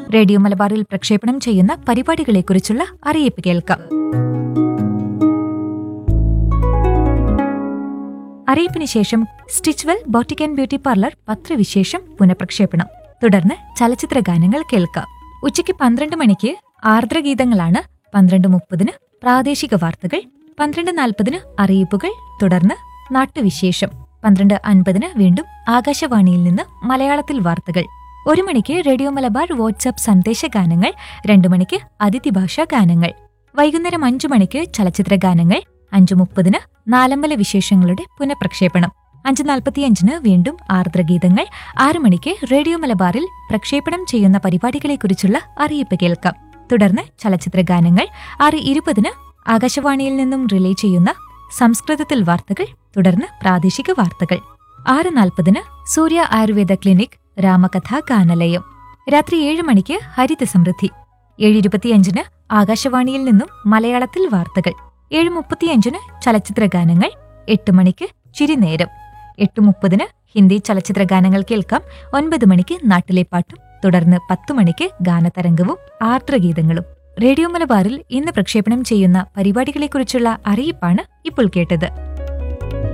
radio മലബാറിൽ പ്രക്ഷേപണം ചെയ്യുന്ന പരിപാടികളെക്കുറിച്ചുള്ള അറിയിപ്പ് കേൾക്കാം അറിയിപ്പിന് ശേഷം Stitchwell boutique and beauty parlour പത്രവിശേഷം പുനഃപ്രക്ഷേപണം തുടർന്ന് ചലച്ചിത്ര ഗാനങ്ങൾ കേൾക്കാം ഉച്ചയ്ക്ക് പന്ത്രണ്ട് മണിക്ക് ആർദ്രഗീതങ്ങളാണ് പന്ത്രണ്ട് മുപ്പതിന് പ്രാദേശിക വാർത്തകൾ പന്ത്രണ്ട് നാൽപ്പതിന് അറിയിപ്പുകൾ തുടർന്ന് നാട്ടുവിശേഷം പന്ത്രണ്ട് അൻപതിന് വീണ്ടും ആകാശവാണിയിൽ നിന്ന് മലയാളത്തിൽ വാർത്തകൾ ഒരു മണിക്ക് റേഡിയോ മലബാർ വാട്സാപ്പ് സന്ദേശ ഗാനങ്ങൾ രണ്ടു മണിക്ക് അതിഥി ഭാഷാ ഗാനങ്ങൾ വൈകുന്നേരം അഞ്ചു മണിക്ക് ചലച്ചിത്ര ഗാനങ്ങൾ അഞ്ചു മുപ്പതിന് നാലമ്പല വിശേഷങ്ങളുടെ പുനഃപ്രക്ഷേപണം അഞ്ച് നാൽപ്പത്തിയഞ്ചിന് വീണ്ടും ആർദ്രഗീതങ്ങൾ ആറു മണിക്ക് റേഡിയോ മലബാറിൽ പ്രക്ഷേപണം ചെയ്യുന്ന പരിപാടികളെക്കുറിച്ചുള്ള അറിയിപ്പ് കേൾക്കാം തുടർന്ന് ചലച്ചിത്ര ഗാനങ്ങൾ ആറ് ഇരുപതിന് ആകാശവാണിയിൽ നിന്നും റിലേ ചെയ്യുന്ന സംസ്കൃതത്തിൽ വാർത്തകൾ തുടർന്ന് പ്രാദേശിക വാർത്തകൾ ആറ് നാൽപ്പതിന് സൂര്യ ആയുർവേദ ക്ലിനിക് രാമകഥ ഗാനലയം രാത്രി ഏഴ് മണിക്ക് ഹരിത സമൃദ്ധി ഏഴ് ഇരുപത്തിയഞ്ചിന് ആകാശവാണിയിൽ നിന്നും മലയാളത്തിൽ വാർത്തകൾ ഏഴ് മുപ്പത്തിയഞ്ചിന് ചലച്ചിത്ര ഗാനങ്ങൾ എട്ട് മണിക്ക് ചിരിനേരം എട്ട് മുപ്പതിന് ഹിന്ദി ചലച്ചിത്ര ഗാനങ്ങൾ കേൾക്കാം ഒൻപത് മണിക്ക് നാട്ടിലെ പാട്ടും തുടർന്ന് പത്തു മണിക്ക് ഗാനതരംഗവും ആർദ്രഗീതങ്ങളും റേഡിയോ മലബാറിൽ ഇന്ന് പ്രക്ഷേപണം ചെയ്യുന്ന പരിപാടികളെക്കുറിച്ചുള്ള അറിയിപ്പാണ് ഇപ്പോൾ കേട്ടത്